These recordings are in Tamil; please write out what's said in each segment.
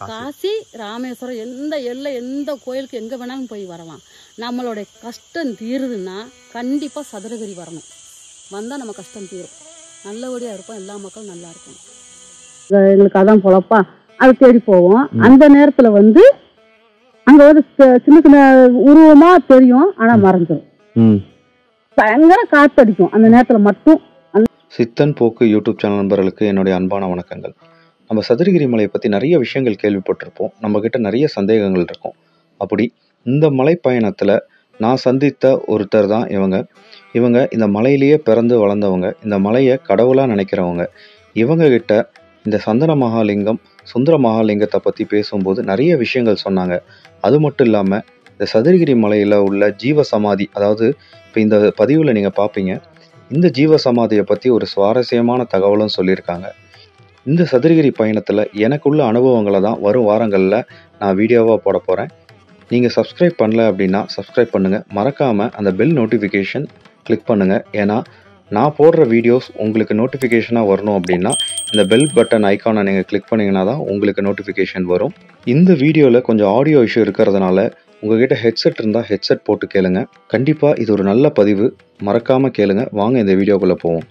காசி ராமேஸ்வரம் எந்த எல்லை எந்த கோயிலுக்கு எங்கே வேணாலும் போய் வரலாம் நம்மளுடைய கஷ்டம் தீருதுன்னா கண்டிப்பாக சதுரகிரி வரணும் வந்தால் நம்ம கஷ்டம் தீரும் நல்லபடியாக இருப்போம் எல்லா மக்களும் நல்லா இருக்கணும் எங்களுக்கு அதான் பொழப்பா அது தேடி போவோம் அந்த நேரத்தில் வந்து அங்கே வந்து சி- சின்ன சின்ன உருவமாக தெரியும் ஆனால் மறைஞ்சிடும் ம் பயங்கர காத்தடிக்கும் அந்த நேரத்தில் மட்டும் சித்தன் போக்கு யூடியூப் சேனல் நண்பர்களுக்கு என்னுடைய அன்பான வணக்கங்கள் நம்ம சதுரகிரி மலையை பற்றி நிறைய விஷயங்கள் கேள்விப்பட்டிருப்போம் நம்மக்கிட்ட நிறைய சந்தேகங்கள் இருக்கும் அப்படி இந்த மலை பயணத்தில் நான் சந்தித்த ஒருத்தர் தான் இவங்க இவங்க இந்த மலையிலேயே பிறந்து வளர்ந்தவங்க இந்த மலையை கடவுளாக நினைக்கிறவங்க இவங்க கிட்ட இந்த சந்தன மகாலிங்கம் சுந்தர மகாலிங்கத்தை பற்றி பேசும்போது நிறைய விஷயங்கள் சொன்னாங்க அது மட்டும் இல்லாமல் இந்த சதுரகிரி மலையில் உள்ள ஜீவ சமாதி அதாவது இப்போ இந்த பதிவில் நீங்கள் பார்ப்பீங்க இந்த ஜீவ சமாதியை பற்றி ஒரு சுவாரஸ்யமான தகவலும் சொல்லியிருக்காங்க இந்த சதுரகிரி பயணத்தில் எனக்குள்ள அனுபவங்களை தான் வரும் வாரங்களில் நான் வீடியோவாக போட போகிறேன் நீங்கள் சப்ஸ்கிரைப் பண்ணல அப்படின்னா சப்ஸ்கிரைப் பண்ணுங்கள் மறக்காமல் அந்த பெல் நோட்டிஃபிகேஷன் கிளிக் பண்ணுங்கள் ஏன்னா நான் போடுற வீடியோஸ் உங்களுக்கு நோட்டிஃபிகேஷனாக வரணும் அப்படின்னா இந்த பெல் பட்டன் ஐக்கானை நீங்கள் கிளிக் பண்ணிங்கன்னா தான் உங்களுக்கு நோட்டிஃபிகேஷன் வரும் இந்த வீடியோவில் கொஞ்சம் ஆடியோ இஷ்யூ இருக்கிறதுனால உங்ககிட்ட ஹெட்செட் இருந்தால் ஹெட்செட் போட்டு கேளுங்க கண்டிப்பாக இது ஒரு நல்ல பதிவு மறக்காமல் கேளுங்க வாங்க இந்த வீடியோக்குள்ளே போவோம்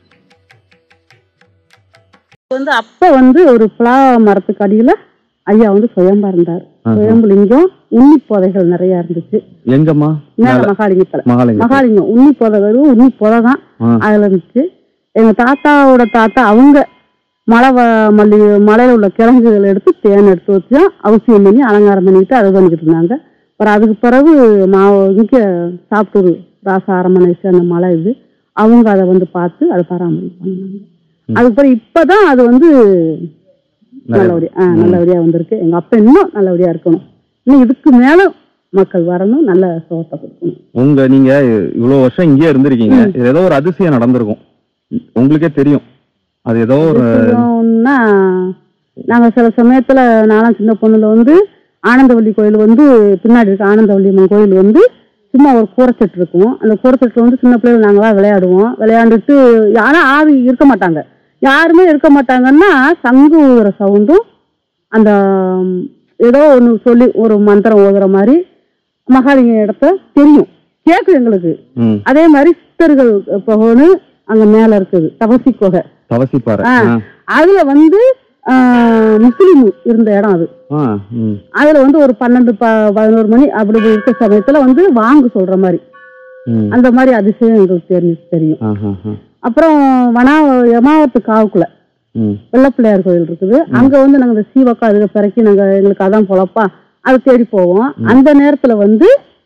வந்து அப்ப வந்து ஒரு பிளா மரத்துக்கு அடியில ஐயா வந்து சுயம்பா இருந்தார் சுயம்புலிங்கம் உண்ணி போதைகள் நிறைய இருந்துச்சு எங்கம்மா மேல மகாலிங்கத்துல மகாலிங்கம் மகாலிங்கம் உண்ணி போதை வெறும் உண்ணி போதை தான் ஆ. அதுல இருந்துச்சு எங்க தாத்தாவோட தாத்தா அவங்க மலை வ- மல்லி மலையில உள்ள கிழங்குகள் எடுத்து தேன் எடுத்து வச்சு தான் அவசியம் பண்ணி அலங்காரம் பண்ணிக்கிட்டு அதை பண்ணிக்கிட்டு இருந்தாங்க அப்புறம் அதுக்கு பிறகு மா இங்க சாப்பிட்டூர் ராச அரமனை அந்த மலை இது அவங்க அதை வந்து பார்த்து அதை பராமரிப்பு பண்ணாங்க அதுக்கு பிறகு இப்பதான் அது வந்து நல்லபடியா ஆ, நல்லபடியா வந்திருக்கு எங்க அப்பா இன்னும் நல்லபடியா இருக்கணும் இன்னும் இதுக்கு மேல மக்கள் வரணும் நல்ல சோத்தை கொடுக்கணும் உங்க நீங்க இவ்வளவு வருஷம் இங்கேயே இருந்திருக்கீங்க இது ஏதோ ஒரு அதிசயம் நடந்திருக்கும் உங்களுக்கே தெரியும் அது ஏதோ ஒரு அதிசயம்னா நாங்க சில சமயத்துல நானும் சின்ன பொண்ணுல வந்து ஆனந்தவல்லி கோயில் வந்து பின்னாடி இருக்க ஆனந்தவல்லி அம்மன் கோயில் வந்து சும்மா ஒரு கூரைச்சட்டு இருக்கும் அந்த கூரைச்சட்டுல வந்து சின்ன பிள்ளைகள் நாங்களாம் விளையாடுவோம் விளையாண்டுட்டு யாரும் ஆவி இருக்க மாட்டாங்க யாருமே இருக்க மாட்டாங்கன்னா சங்கு ஊதுற சவுண்டும் அந்த ம், ஏதோ ஒன்று சொல்லி ஒரு மந்திரம் ஓதுற மாதிரி மகாலிங்க இடத்த தெரியும் கேட்கும் எங்களுக்கு ம், அதே மாதிரி சித்தர்கள் புகழ்னு அங்க மேல இருக்குது தபசி குகை தவசிப்பாறை ஆ. ஆ, அதுல வந்து ஆஹ், முஸ்லீம் இருந்த இடம் அது ஆ, ம், அதுல வந்து ஒரு பன்னெண்டு ப பதினோரு மணி அப்படி இருக்க சமயத்துல வந்து வாங்கு சொல்ற மாதிரி ம், அந்த மாதிரி அதிசயம் எங்களுக்கு தெரிஞ்சு தெரியும் ஆ, ஆ, ஆ, அப்புறம் வனா யமாவத்து காவுக்குள்ள ம், வெள்ளப்பிள்ளையார் கோயில் இருக்குது அங்க வந்து நாங்க இந்த சீவக்கா அதுக்கு பிறக்கி நாங்க எங்களுக்கு அதான் பொழப்பா அதை தேடி போவோம் அந்த நேரத்துல வந்து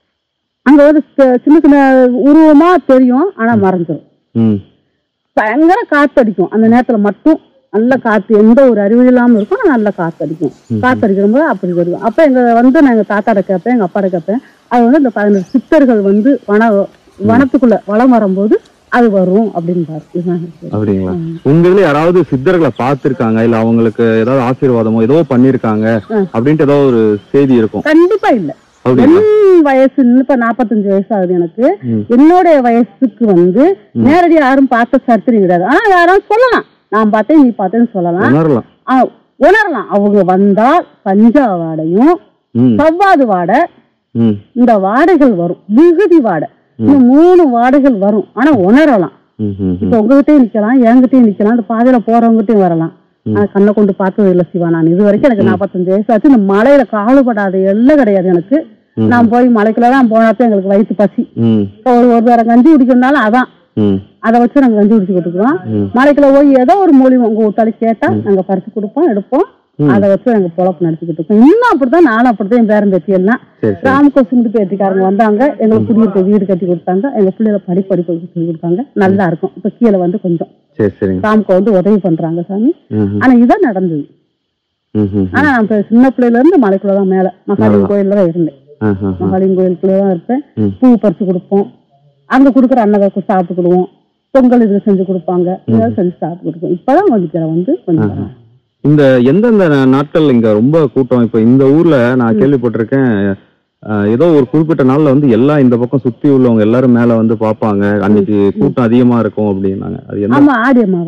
அங்க வந்து சி- சின்ன சின்ன உருவமா தெரியும் ஆனா மறைஞ்சிடும் ம், பயங்கர காத்தடிக்கும் அந்த நேரத்துல மட்டும் நல்ல காத்து எந்த ஒரு அறிவு இல்லாம இருக்கும் ஆனா நல்ல காத்தடிக்கும் காத்தடிக்கிற போது அப்படி வரும் அப்ப எங்க வந்து நான் எங்க தாத்தாட கேட்பேன் எங்க அப்பாட கேட்பேன் அது வந்து இந்த பதினெட்டு சித்தர்கள் வந்து வன வனத்துக்குள்ள வளம் வரும்போது அது வரும் அப்படின்னு இதுதான் எனக்கு தெரியும். அப்படிங்களா உங்க இதுல யாராவது சித்தர்களை பார்த்திருக்காங்க இல்ல அவங்களுக்கு ஏதாவது ஆசீர்வாதமோ ஏதோ பண்ணிருக்காங்க அப்படின்ட்டு ஏதோ ஒரு செய்தி இருக்கும் கண்டிப்பா இல்ல அப்படிங்களா என் வயசு இன்னும் இப்ப நாற்பத்தஞ்சு வயசு ஆகுது எனக்கு ம். என்னுடைய வயசுக்கு வந்து நேரடியா யாரும் பார்த்த சரித்திரம் கிடையாது ஆனா யாரும் சொல்லலாம் நான் பார்த்தேன் நீ பார்த்தேன்னு சொல்லலாம் உணரலாம் ஆ, உணரலாம் அவங்க வந்தால் பஞ்சா வாடையும் ம், சவ்வாது வாடை ம், இந்த வாடைகள் வரும் விகுதி வாடை இந்த மூணு வாடைகள் வரும் ஆனா உணரலாம் ம், ம், இப்ப உங்ககிட்டயும் நிக்கலாம் என்கிட்டயும் நிக்கலாம் இந்த பாதையில போறவங்ககிட்டயும் வரலாம் ஆனா கண்ணை கொண்டு பார்த்தது இல்ல சிவா நான் இது வரைக்கும் எனக்கு நாற்பத்தஞ்சு வயசு ஆச்சு இந்த மலையில காலுபடாத எல்லாம் கிடையாது எனக்கு நான் போய் மலைக்குள்ள தான் போனாத்தான் எங்களுக்கு வயிற்று பசி ம், இப்ப ஒரு ஒரு வேற கஞ்சி குடிக்கணும்னாலும் அதான் ம், அதை வச்சு நாங்க கஞ்சி குடிச்சு கொடுக்குறோம் ம். மலைக்குள்ள போய் ஏதோ ஒரு மூலிகை உங்க விட்டாலும் கேட்டா நாங்க பறிச்சு கொடுப்போம் எடுப்போம் அதை வச்சு நாங்க பொழப்பு நடத்திக்கிட்டு இருக்கோம் இன்னும் அப்படித்தான் நானும் அப்படித்தான் என் பேரன் பேத்தி எல்லாம் சரி சரி ராமகோ சிந்து பேத்திக்காரங்க வந்தாங்க எங்களுக்கு குடியிருக்க வீடு கட்டி கொடுத்தாங்க எங்க பிள்ளைகளை படிப்பு படிப்பு சொல்லி கொடுத்தாங்க நல்லா இருக்கும் இப்ப கீழே வந்து கொஞ்சம் சரி சரிங்க ராம்கோ வந்து உதவி பண்றாங்க சாமி ம், ம், ஆனா இதான் நடந்தது ம், ம், ஆனா நான் இப்ப சின்ன பிள்ளையில இருந்து மலைக்குள்ளதான் மேல மகாலிங்க கோயில்ல தான் இருந்தேன் ஆ, ஆ, ஆ. மகாலிங்க கோயிலுக்குள்ள தான் இருப்பேன் ம். பூ பறிச்சு கொடுப்போம் அங்க கொடுக்குற அன்னதாக்கு சாப்பிட்டுக்கிடுவோம் பொங்கல் இது செஞ்சு கொடுப்பாங்க இதெல்லாம் செஞ்சு சாப்பிட்டு கொடுப்போம் இப்பதான் கொஞ்சம் வந்து கொஞ்சம் பரவாயில்ல. இந்த எந்தெந்த நா- நாட்கள் இங்க ரொம்ப கூட்டம் இப்ப இந்த ஊர்ல நான் கேள்விப்பட்டிருக்கேன் அஹ், ஏதோ ஒரு குறிப்பிட்ட நாள்ல வந்து எல்லாம் இந்த பக்கம் சுத்தி உள்ளவங்க எல்லாரும் மேல வந்து பாப்பாங்க அன்னைக்கு கூட்டம் அதிகமா இருக்கும் அப்படின்னாங்க அது என்ன ஆமா ஆடி அமாவாசை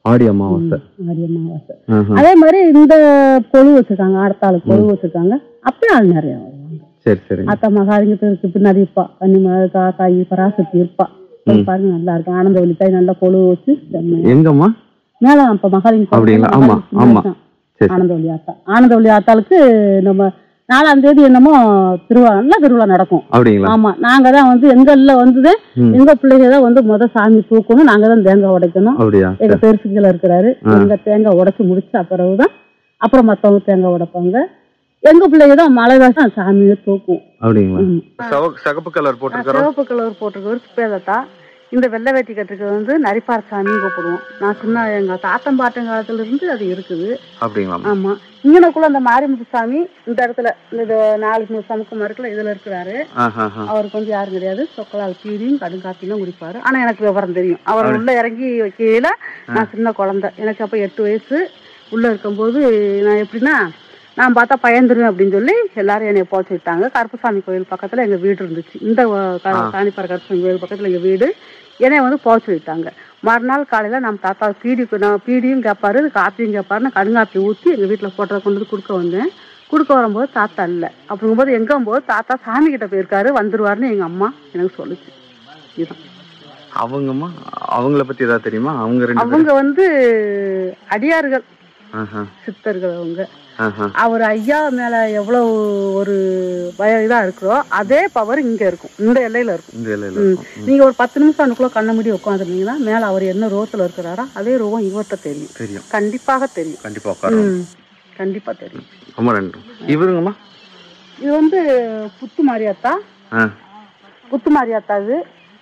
ஆடி அமாவாசை ஆடி அமாவாசை ஆஹா. அதே மாதிரி இந்த கொழு வச்சிருக்காங்க ஆடத்தாள் கொழு வச்சிருக்காங்க அப்பயும் ஆள் நிறைய வருவாங்க சரி சரி ஆத்தா மகாலிங்கத்திற்கு பின்னாடி இருப்பா கன்னிமலை தாத்தாயி பராசக்தி இருப்பா போய் பாருங்க நல்லா இருக்கும் ஆனந்த தாய் நல்லா கொழு வச்சு செம்மையா. எங்கம்மா மேல அப்ப மகாலிங்க அப்படிங்களா? ஆமா, ஆமா. சரி. ஆனந்தவள்ளி ஆத்தா ஆனந்தவள்ளி ஆத்தாளுக்கு நம்ம நாலாம் தேதி என்னமோ திருவிழா நல்ல திருவிழா நடக்கும் அப்படிங்களா ஆமா நாங்க தான் வந்து எங்கள்ல வந்து ம். எங்க பிள்ளைங்க தான் வந்து முத சாமி தூக்கணும் நாங்க தான் தேங்காய் உடைக்கணும் அப்படியா எங்க பெருசுகளை இருக்கிறாரு ஆ. எங்க தேங்காய் உடைச்சு முடிச்ச பிறகுதான் அப்புறம் மத்தவங்க தேங்காய் உடைப்பாங்க எங்க பிள்ளைங்க தான் மலை தான் சாமியை தூக்கும் அப்படிங்களா ம். சகப்பு கலர் சிவப்பு கலர் போட்டிருக்கவர் சுப்பேதத்தா இந்த வெள்ளை வேட்டி கட்டுறது வந்து நரிப்பார் சாமின்னு கூப்பிடுவோம் நான் சின்ன எங்க தாத்தன் பாட்டன் காலத்துல இருந்து அது இருக்குது அப்படிங்களா ஆமா இங்கனக்குள்ள அந்த மாரிமுத்து சாமி இந்த இடத்துல இந்த நாலு மூணு சமுக்கம் இருக்குல்ல இதுல இருக்கிறாரு அவருக்கு வந்து யாரும் கிடையாது சொக்கலால் பீரியும் கடுங்காப்பியும் குடிப்பாரு ஆனா எனக்கு விவரம் தெரியும் அவர் உள்ள இறங்கி வைக்கையில நான் சின்ன குழந்தை எனக்கு அப்ப எட்டு வயசு உள்ள இருக்கும்போது நான் எப்படின்னா நான் பார்த்தா பயந்துருவேன் அப்படின்னு சொல்லி எல்லாரும் என்னை போச்சு விட்டாங்க கருப்பசாமி கோயில் பக்கத்துல எங்க வீடு இருந்துச்சு இந்த வ- க- ஆ. காணிப்பாறை கருப்பசாமி கோயில் பக்கத்துல எங்க வீடு என்னை வந்து போச்சு விட்டாங்க மறுநாள் காலையில நம்ம தாத்தா பீடி நான் பீடியும் கேட்பாரு காப்பியும் கேட்பாரு நான் கடுங்காப்பி ஊற்றி எங்க வீட்டுல போட்டதை கொண்டு வந்து கொடுக்க வந்தேன் கொடுக்க வரும்போது தாத்தா இல்லை அப்படிங்கும்போது எங்கும்போது தாத்தா சாமி கிட்ட போயிருக்காரு வந்துருவாருன்னு எங்க அம்மா எனக்கு சொல்லுச்சு இதுதான் அவங்கம்மா அவங்கள பத்தி ஏதாவது தெரியுமா அவங்க ரெண்டு பேரும் அவங்க வந்து அடியார்கள் ஆஹா, சித்தர்கள் அவங்க ஆஹா. அவர் ஐயா மேல எவ்வளவு ஒரு பய இதா இருக்கிறோ அதே பவர் இங்க இருக்கும் இந்த எல்லையில இருக்கும் இந்த இலையில ம். இருக்கும். ம், நீங்க ஒரு பத்து நிமிஷம் அன்னைக்குள்ள கண்ண மூடி உட்காந்துருந்தீங்கன்னா மேல அவர் என்ன ரோத்துல இருக்கிறாரோ அதே ரோகம் இவர்கிட்ட தெரியும் தெரியும் கண்டிப்பாக தெரியும் கண்டிப்பா உட்காருவோம் ம். கண்டிப்பா தெரியும் ரொம்ப நன்றி இவருங்கம்மா இது வந்து புத்து மாரியாத்தா ஆ, புத்து மாரியாத்தா இது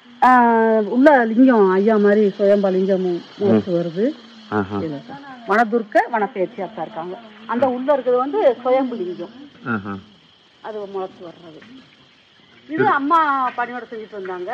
ஆஹ் உள்ள லிங்கம் ஐயா மாதிரி சுயம்பா லிங்கம் முளைச்சு வருது ஆஹா, இதுதான். வனதுர்க்க வனப்பேச்சியாத்தா இருக்காங்க அந்த உள்ள இருக்கிறது வந்து சுயம்பு லிங்கம் ஆஹா. அது முளைச்சு வர்றது இது அம்மா பணியோட செஞ்சுட்டு வந்தாங்க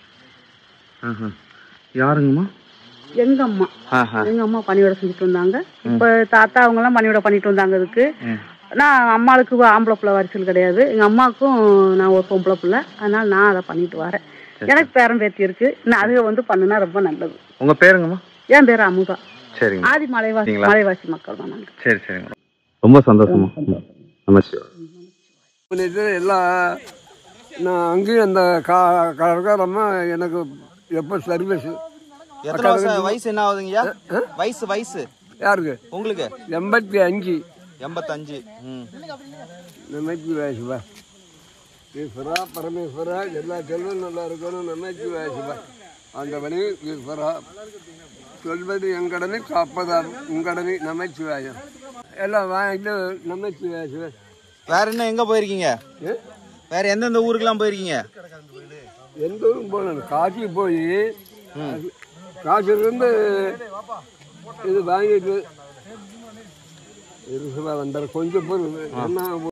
ஆஹா. யாருங்கம்மா எங்க அம்மா ஆஹா. எங்க அம்மா பணியோட செஞ்சுட்டு வந்தாங்க இப்ப தாத்தா அவங்க எல்லாம் பணியோட பண்ணிட்டு வந்தாங்க அதுக்கு ம். நான் அம்மாளுக்கு ஆம்பளை பிள்ளை வரிசல் கிடையாது எங்க அம்மாவுக்கும் நான் ஒரு பொம்பளை பிள்ளை அதனால நான் அதை பண்ணிட்டு வரேன் எனக்கு பேரன் பேத்தி இருக்கு நான் அதுக வந்து பண்ணுனா ரொம்ப நல்லது உங்க பேருங்கம்மா என் பேர் அமுதா சரிங்க ஆதி மலைவாசி சரிங்களா? மலைவாசி மக்கள் தான் நாங்க சரி சரிங்க ரொம்ப சந்தோஷமா நமஸ்காரம் பண்ணிட்டு எல்லாம் நான் அங்கேயும் அந்த கா கடைக்காரம்மா எனக்கு எப்போ சர்வீஸ் எத்தனை வருஷம் வயசு என்ன ஆகுதுங்கய்யா வயசு வயசு யாருக்கு உங்களுக்கு எண்பத்தி அஞ்சு எண்பத்தஞ்சு ம் நமச்சி வயசுவா ஈஸ்வரா பரமேஸ்வரா எல்லா செல்வம் நல்லா இருக்கணும் நமச்சி வயசுவா ஆண்டவனே ஈஸ்வரா சொல்வது என் கடனை காப்பதாம் உன் கடனை நமச்சி வாயம் எல்லாம் வாங்கிட்டு நமச்சி வயசுவா வேற என்ன எங்க போயிருக்கீங்க வேற எந்தெந்த ஊருக்குலாம் போயிருக்கீங்க எந்த ஊரும் போகணும் காசி போய் காசிலிருந்து இது வாங்கிட்டு இருசுவா வந்தார் கொஞ்சம் பொருள் என்ன